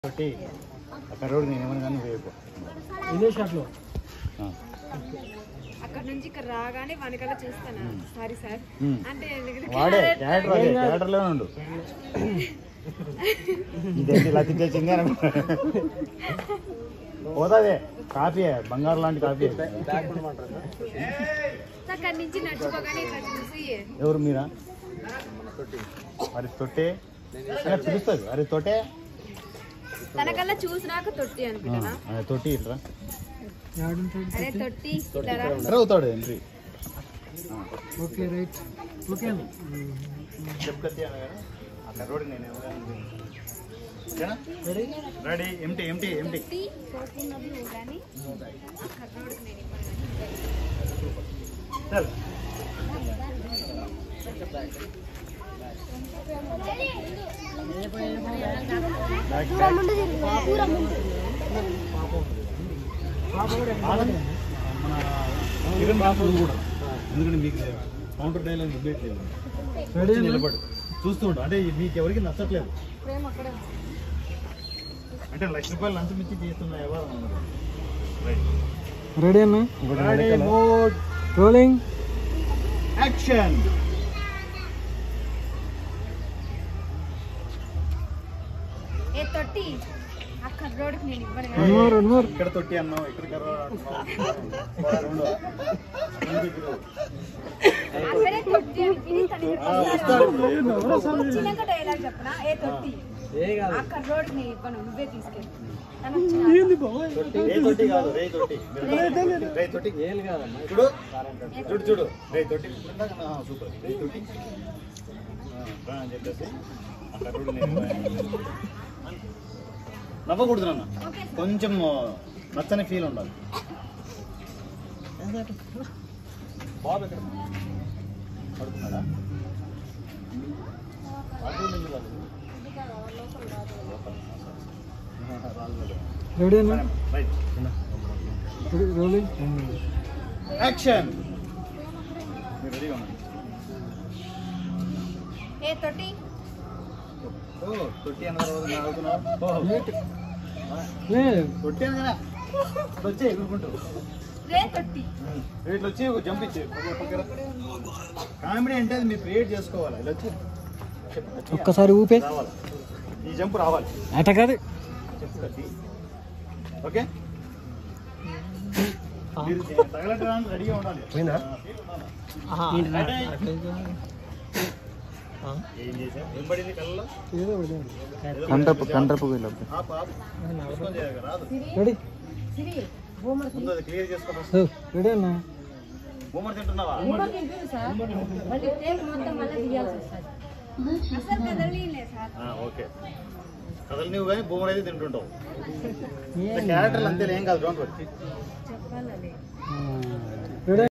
ఒకటి అక్కడ రోడ్డు నేను ఏమన్నా కానీ వేయకు ఇదే షాట్లో అక్కడ నుంచి ఇక్కడ రాగానే వెనకాల చూస్తాను సారీ సార్ మ్మ్. అంటే ఎందుకంటే వాడే carrot- క్యారెక్టర్ అదే క్యారెక్టర్లోనే ఉండు ఇదేంటి ఇలా తిట్టేసింది అని పోతాదే కాపీ బంగారు లాంటి కాపీ అక్కడ నుంచి నడుచుకోగానే ఇట్లా చూసి ఎవరు మీరా మరి తొట్టే ఇలా పిలుస్తుంది అరే తొట్టే తనకల్లా చూసినాక తొట్టి అనుకుంటానా ఆ, తొట్టి ఇట్రా అదే తొట్టి ఇట్లా రా. అరే అవుతాడు ఎంట్రీ ఓకే రైట్ ఓకే అన్న చెప్పుకొచ్చి అనగానే అక్కడ రోడ్డు నేను ఎవరు ఓకేనా రెడీ రెడీ ఎంటీ ఎంటీ ఎంటీ తొట్టి కోరుకున్నది కానీ అక్కడ రోడ్డుకి నేను ఇవ్వను. చల్ బ్యాక్ బ్యాక్ ఆగండి. మన కిరణ్ బాబు కూడా ఎందుకంటే మీకు కౌంటర్ డైలాగ్ ఇవ్వట్లేదు రెడీ అన్న నిలబడు చూస్తూ ఉంటాం అంటే మీకు ఎవరికి నచ్చట్లేదు ప్రేమ అక్కడే ఉంది. అంటే లక్ష రూపాయలు లంచం ఇచ్చి చేస్తున్న వ్యవహారం అన్నది. రైట్. రెడీ అన్న రెడీ మోడ్ రోలింగ్ యాక్షన్ ఏ తొట్టి అక్కడ రోడ్డుకి నేను ఇవ్వను వన్ కానీ. మోర్ వన్ మోర్ ఇక్కడ తొట్టి అన్నావు ఇక్కడ కర్ర అంటున్నావు. రెండు. అక్కడే తొట్టి అనుకుని తనకి ఆ, వస్తాడు. వచ్చినాక డైలాగ్ చెప్పనా ఏ తొట్టి అక్కడ రోడ్డుకి నేను ఇవ్వను నువ్వే తీసుకెళ్ళి తను వచ్చినాక. రే తొట్టి కాదు రే తొట్టి రే తొట్టి చూడు చూడు చూడు రే తొట్టి ఆ, సూపర్ రే తొట్టి ఆ, రా అని చెప్పేసి అక్కడ చూడు నేను నవ్వకూడదు నాన్న కొంచెం నచ్చని ఫీల్ ఉండాలి బాబు ఎక్కడ పడుకున్నాడా పడుకుంది ఎందుకు రాలేదు? రాలేదు. రెడీ అన్న రైట్ రోలింగ్ యాక్షన్ మీరు రెడీగా ఉన్నారు ఏ తొట్టి ఓ తొట్టి అన్న తర్వాత నవ్వుతున్నావు ఓ లే తొట్టి అనగా వచ్చే ఎగురుకుంటూ రే తొట్టి ఇట్లా వచ్చి ఒక జంప్ ఇచ్చే కామెడీ అంటే అది మీరు క్రియేట్ చేసుకోవాలి ఇలా వచ్చి చెప్పు, గట్టిగా ఒక్కసారి ఊపే రావాలి ఈ జంప్ రావాలి అట కాదు చెప్పు గట్టి ఓకే మీరు తగలటడానికి రెడీగా ఉండాలి పోయిందా? రెడీ? ఏం చేశావు ఏం పడింది కళ్ళలో ఏదో కంటపు కంటపు రాదు రెడీ ముందు అది క్లియర్ చేసుకో first. రెడీ అన్న బొమ్మలు తింటున్నావా అసలు కదలనీలే సార్ ఆ, ఓకే కథలు నువ్వు కానీ బొమ్మలు అయితే తింటుంటావు క్యారెక్టర్లు అంతే ఏం కాదు డోంట్ వరీ చెప్పాలి రెడీ